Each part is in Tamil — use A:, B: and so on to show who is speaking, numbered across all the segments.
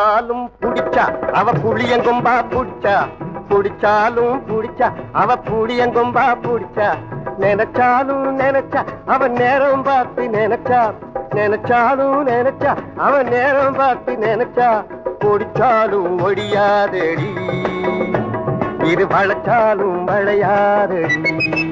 A: புடிச்சாலும் புடிச்சா அவ புளியங்கொம்பா புடிச்சா புடிச்சாலும் புடிச்சா அவ புளியங்கொம்பா புடிச்சா நினைச்சாலும் நினைச்சா அவ நேரம் பார்த்து நினைச்சா நினைச்சாலும் நினைச்சா அவ நேரம் பார்த்து நினைச்சா பொடிச்சாலும் ஒடியாதடி இது வளைச்சாலும் வளையாதடி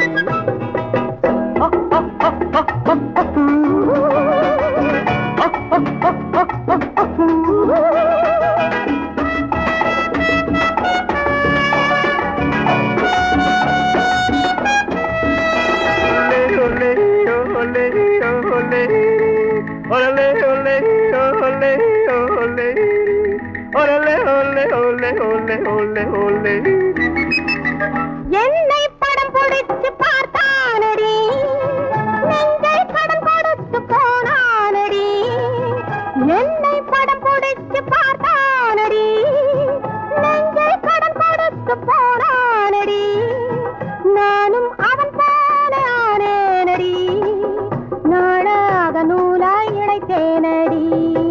B: என்னை படம் பிடிச்சு பார்த்தானடி நெஞ்சை கடன் கொடுத்து போனானடி என்னை படம் பிடிச்சு பார்த்தானடி நெஞ்சை கடன் கொடுத்து போனானடி நானும் அவன் போல ஆனேனடி நாளாக நூலாய் இழைத்தேனடி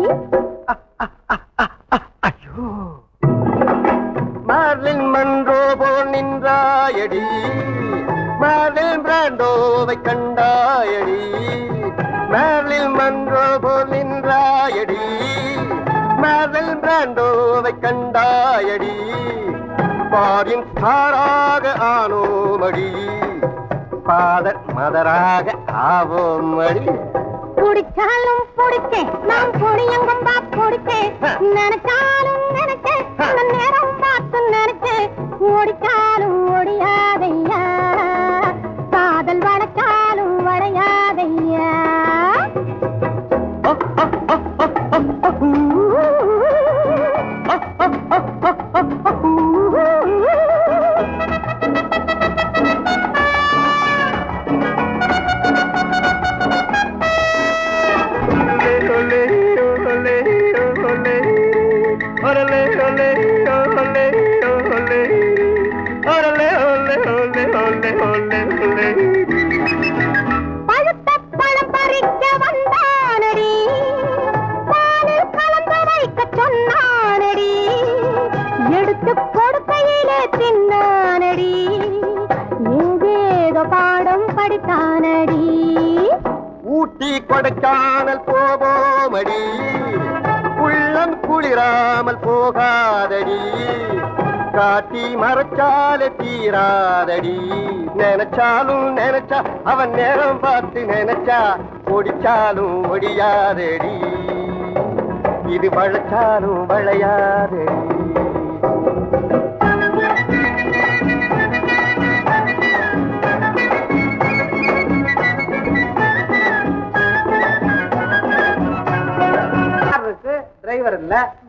A: மார்லின் மன்றோ போல் நின்றாயடி மார்லின் பிராண்டோவை கண்டாயடி மார்லின் மன்றோ போல் நின்றாயடி மார்லின் பிராண்டோவை கண்டாயடி பாரின் ஸ்டாராக ஆனோமடி பாதர் மதராக ஆவோமடி
B: குடிச்சாலும் குடிச்சேன் நான் புளியங்கம்பா குடிச்சேன் நினைச்சாலும் நினைச்சேன் அந்த நேரம் பார்த்து நினைச்சேன் ஓடிச்சாலும் ஓடியாதையா காதல் வளைச்சாலும் வளையாதையா பழுத்த பழம் பறிக்க வந்தானடி பாலில் கலந்து வைக்க சொன்னானடி எடுத்து கொடுக்கையிலே தின்னானடி ஏதேதோ பாடம் படித்தானடி
A: ஊட்டி கொடைக்கானல் போவோமடி உள்ளம் குளிராமல் போகாதடி காட்டி மறைச்சால தீராதடி நினைச்சாலும் நினைச்சா அவன் நேரம் பார்த்து நினைச்சா ஒடிச்சாலும் ஒடியாதடி இது வளைச்சாலும் வளையாதடி
C: காருக்கு டிரைவர் இல்ல